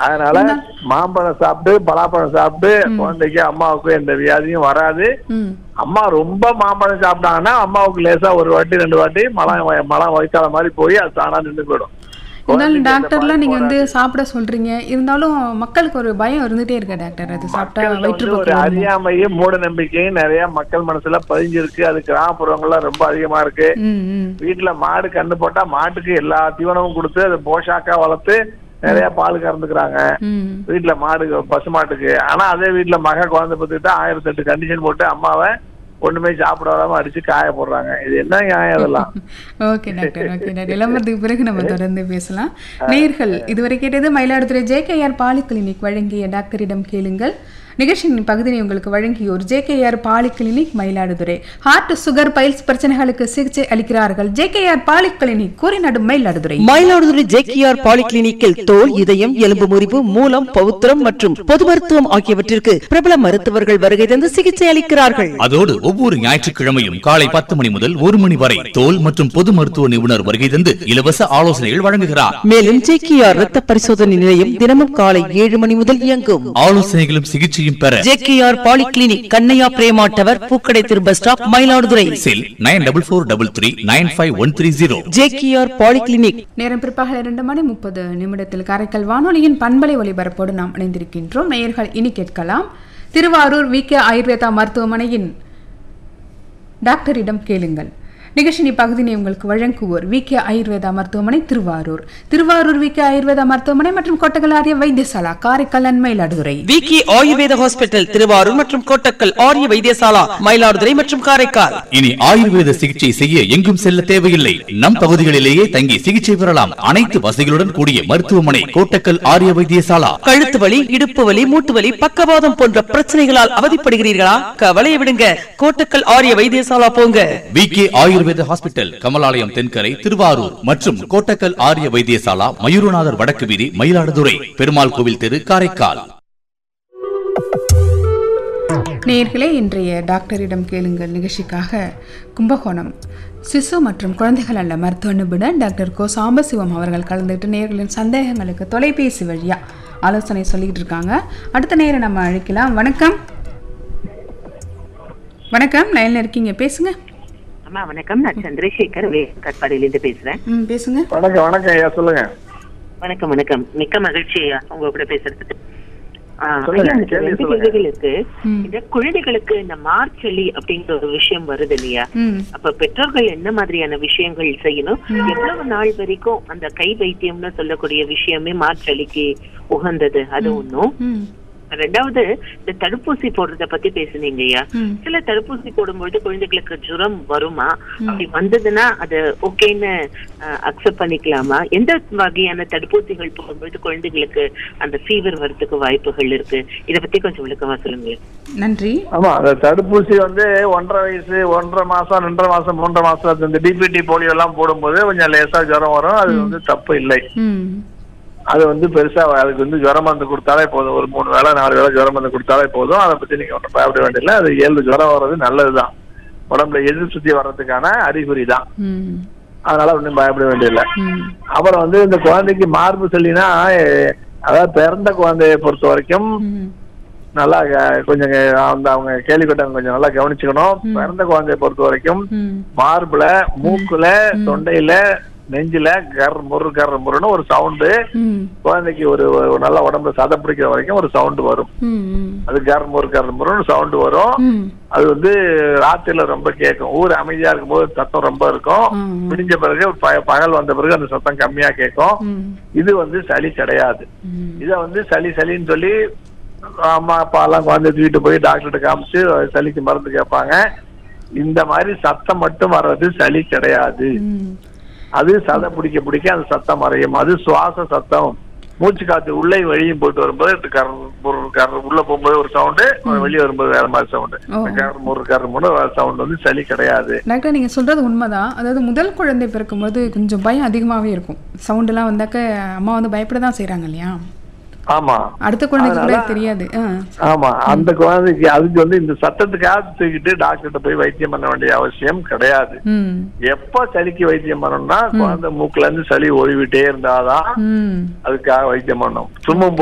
அதனால மாம்பழம் சாப்பிட்டு பலாப்பழம் சாப்பிட்டு குழந்தைக்கு அம்மாவுக்கு எந்த வியாதியும் வராது ம் அம்மா ரொம்ப மாம்பழம் சாப்பிட்டாங்கன்னா அம்மாவுக்கு லேசா ஒரு வாட்டி ரெண்டு வாட்டி மலம் வ- மலம் வயிற்றால மாதிரி போய் அது தானா நின்று போயிடும் இருந்தாலும் குழந்தைக்கு எந்த டாக்டர்லாம் நீங்க பாதிப்பும் வந்து சாப்பிட சொல்றீங்க இருந்தாலும் மக்களுக்கு ஒரு பயம் இருந்துட்டே இருக்கு டாக்டர் அது சாப்பிட்டா மக்கள்ல வந்து ஒரு வயிற்றுப்போக்கு வருமா? அறியாமையும் மூட நம்பிக்கையும் நிறைய மக்கள் மனசுல பதிஞ்சிருக்கு அது கிராமப்புறங்கள்ல ரொம்ப அதிகமா இருக்கு ம் ம் வீட்டுல மாடு கண்ணு போட்டா மாட்டுக்கு எல்லா தீவனமும் கொடுத்து அதை போஷாக்கா வளர்த்து நிறைய பால் கறந்துக்கிறாங்க ம் வீட்டுல மாடு பசுமாட்டுக்கு ஆனா அதே வீட்டுல மக குழந்தை பத்துக்கிட்டா ஆயிரத்தி எட்டு கண்டிஷன் போட்டு அம்மாவை ஒண்ணுமே சாப்பிட விடாம அடிச்சு காய போடுறாங்க இது என்ன நியாயம் இதெல்லாம் ஓகே டாக்டர் ஓகே டாக்டர் விளம்பரத்துக்கு பிறகு நம்ம தொடர்ந்து பேசலாம் நேர்கள் இதுவரை கேட்டது மயிலாடுதுறை ஜேகேஆர் பாலி கிளினிக் வழங்கிய டாக்டரிடம் கேளுங்கள் நிகழ்ச்சியின் பகுதியை உங்களுக்கு வழங்கியோர் J K R poly clinic Mayiladuthurai heart sugar piles பிரச்சனைகளுக்கு சிகிச்சை அளிக்கிறார்கள் ஜேகேஆர் பாலி கிளினிக் கூறிநடு மயிலாடுதுறை மயிலாடுதுறை ஜேகேஆர் பாலிகிளினிக்கில் தோல் இதயம் எலும்பு முறிவு மூலம் பவுத்திரம் மற்றும் பொது மருத்துவம் ஆகியவற்றிற்கு பிரபல மருத்துவர்கள் வருகை தந்து சிகிச்சை அளிக்கிறார்கள் அதோடு ஒவ்வொரு ஞாயிற்றுக்கிழமையும் காலை பத்து மணி முதல் ஒரு மணி வரை தோல் மற்றும் பொது மருத்துவ நிபுணர் வருகை தந்து இலவச ஆலோசனைகள் வழங்குகிறார் மேலும் ஜேகேஆர் ரத்த பரிசோதனை நிலையம் தினமும் காலை ஏழு மணி முதல் இயங்கும் ஆலோசனைகளும் சிகிச்சையும் பெற J K R polyclinic Kannaiya Prema tower பூக்கடை திரு bus stop Mayiladuthurai cell nine double four double three nine five one three zero J K R polyclinic நேரம் பிற்பகல் இரண்டு மணி முப்பது நிமிடத்தில் காரைக்கால் வானொலியின் பண்பலை ஒலிபரப்போடு நாம் இணைந்திருக்கின்றோம் நேயர்கள் இனி கேட்கலாம் திருவாரூர் வி கே ஆயுர்வேதா மருத்துவமனையின் டாக்டரிடம் கேளுங்கள் நிகழ்ச்சினி பகுதியை உங்களுக்கு வழங்குவோர் வி கே ஆயுர்வேதா மருத்துவமனை திருவாரூர் திருவாரூர் வி கே ஆயுர்வேதா மருத்துவமனை மற்றும் கொட்டகலாரிய Vaidyasala Karaikal and Mayiladuthurai V K Ayurveda hospital Thiruvarur மற்றும் கோட்டக்கல் ஆரிய வைத்தியசாலா மயிலாடுதுறை மற்றும் காரைக்கால் இனி ஆயுர்வேத சிகிச்சை செய்ய எங்கும் செல்ல தேவையில்லை நம் பகுதிகளிலேயே தங்கி சிகிச்சை பெறலாம் அனைத்து வசதிகளுடன் கூடிய மருத்துவமனை கோட்டக்கல் ஆரிய வைத்தியசாலா கழுத்து வலி இடுப்பு வலி மூட்டு வலி பக்கவாதம் போன்ற பிரச்சனைகளால் அவதிப்படுகிறீர்களா கவலையை விடுங்க கோட்டக்கல் ஆரிய வைத்தியசாலா போங்க V K Ayurveda hospital Kamalalayam Thenkarai Thiruvarur மற்றும் கோட்டக்கல் ஆரிய வைத்தியசாலா மயூரநாதர் வடக்கு வீதி மயிலாடுதுறை பெருமாள் கோவில் தெரு காரைக்கால் நேயர்களே இன்றைய டாக்டரிடம் கேளுங்கள் நிகழ்ச்சிக்காக கும்பகோணம் சிசு மற்றும் குழந்தைகள் அல்ல மருத்துவ நிபுணர் டாக்டர் கோ சாம்பசிவம் அவர்கள் கலந்துக்கிட்டு நேயர்களின் சந்தேகங்களுக்கு தொலைபேசி வழியா ஆலோசனை சொல்லிக்கிட்டு இருக்காங்க அடுத்த நேரம் நம்ம அழைக்கலாம் வணக்கம் வணக்கம் லைன்ல இருக்கீங்க பேசுங்க அம்மா வணக்கம் நான் சந்திரசேகர் வே கட்பாடியிலிருந்து பேசுறேன் ம் பேசுங்க வணக்கம் வணக்கம் ஐயா சொல்லுங்க வணக்கம் வணக்கம் மிக்க மகிழ்ச்சி ஐயா உங்க கூட பேசுறதுக்கு ஆ, சொல்லுங்க, ஐயா, எனக்கு கேள்வி ரெண்டு சொல்லுங்க. கேள்விகள் இருக்கு ம். இந்த குழந்தைகளுக்கு இந்த மார்ச்சலி அப்படிங்கிற ஒரு விஷயம் வருது இல்லையா ம் அப்ப பெற்றோர்கள் என்ன மாதிரியான விஷயங்கள் செய்யணும் எவ்வளவு நாள் வரைக்கும் அந்த கை வைத்தியம்னு சொல்லக்கூடிய விஷயமே மார்ச்சலிக்கு உகந்தது அது ஒண்ணும் ம் ரெண்டாவது இந்த தடுப்பூசி போடுறத பத்தி பேசுனீங்க ஐயா ம். சில தடுப்பூசி போடும்பொழுது குழந்தைகளுக்கு ஜுரம் வருமா அப்படி வந்ததுன்னா அது ஓகேன்னு அக்செப்ட் பண்ணிக்கலாமா எந்த வகையான தடுப்பூசிகள் போடும்பொழுது குழந்தைகளுக்கு அந்த ஃபீவர் வரதுக்கு வாய்ப்புகள் இருக்கு இத பத்தி கொஞ்சம் விளக்கமா சொல்லுங்க நன்றி ஆமா அந்த தடுப்பூசி வந்து ஒன்றரை வயசு ஒன்றரை மாசம் ரெண்டரை மாசம் மூன்றரை மாசம் இந்த டிபிடி போலியோ எல்லாம் போடும்போது கொஞ்சம் லேசா ஜுரம் வரும் அது வந்து தப்பு இல்லை ம் அது வந்து பெருசா அதுக்கு வந்து ஜுரம் மருந்து கொடுத்தாலே போதும் ஒரு மூணு வேளை நாலு வேளை ஜுரம் மருந்து கொடுத்தாலே போதும் அதை பத்தி நீங்க ஒன்றும் பயப்பட வேண்டியதில்லை அது ஏழு ஜுரம் வர்றது நல்லதுதான் உடம்புல எதிர் சுத்தி வர்றதுக்கான அறிகுறி தான் ம் அதனால ஒன்றும் பயப்பட வேண்டியதில்லை ம் அப்புறம் வந்து இந்த குழந்தைக்கு மார்பு சொல்லினா அதாவது பிறந்த குழந்தையை பொறுத்த வரைக்கும் ம் நல்லா க- கொஞ்சம் க- அந்த அவங்க கேள்விப்பட்டவங்க கொஞ்சம் நல்லா கவனிச்சுக்கணும் பிறந்த குழந்தையை பொறுத்த வரைக்கும் ம் மார்புல மூக்குல தொண்டையில நெஞ்சில கர் முரு கர் முருன்னு ஒரு சவுண்டு ம் குழந்தைக்கு ஒரு ஒரு நல்ல உடம்புல சதை பிடிக்கிற வரைக்கும் ஒரு சவுண்டு வரும் ம் ம் அது கர் முரு கர் முருன்னு சவுண்டு வரும் ம் அது வந்து ராத்திரில ரொம்ப கேட்கும் ஊர் அமைதியா இருக்கும்போது சத்தம் ரொம்ப இருக்கும் ம், ம். விடிஞ்ச பிறகு ப- பகல் வந்த பிறகு அந்த சத்தம் கம்மியா கேட்கும் ம் இது வந்து சளி கிடையாது ம் இத வந்து சளி சளின்னு சொல்லி அம்மா அப்பா எல்லாம் குழந்தை தூக்கிட்டு போய் டாக்டர்கிட்ட காமிச்சு சளிக்கு மருந்து கேட்பாங்க இந்த மாதிரி சத்தம் மட்டும் வர்றது சளி கிடையாது ம் அது சதை பிடிக்க பிடிக்க அந்த சத்தம் மறையும் அது சுவாச சத்தம் மூச்சு காத்து உள்ளே வெளியும் போயிட்டு வரும்போது இது கர் முரு கர் உள்ள போகும்போது ஒரு சவுண்டு வெளியே வரும்போது வேற மாதிரி சவுண்டு ஓ. கர் முரு கர் முன்னு சவுண்ட் வந்து சளி கிடையாது டாக்டர் நீங்கள் சொல்கிறது உண்மைதான் அதாவது முதல் குழந்தை பிறக்கும்போது கொஞ்சம் பயம் அதிகமாகவே இருக்கும் சவுண்டெல்லாம் வந்தாக்க அம்மா வந்து பயப்பட தான் செய்கிறாங்க இல்லையா ஆமா அடுத்த குழந்தைக்கு கூட அதனால- தெரியாது ஆ ஆமா அந்த குழந்தைக்கு அதுக்கு வந்து இந்த சத்தத்துக்காக தூக்கிட்டு டாக்டர்கிட்ட போய் வைத்தியம் பண்ண வேண்டிய அவசியம் கிடையாது ம் எப்ப சளிக்கு வைத்தியம் பண்ணணும்னா குழந்தை மூக்குல இருந்து சளி ஓடிவிட்டே இருந்தாதான் ம் அதுக்காக வைத்தியம் பண்ணணும் சும்மும்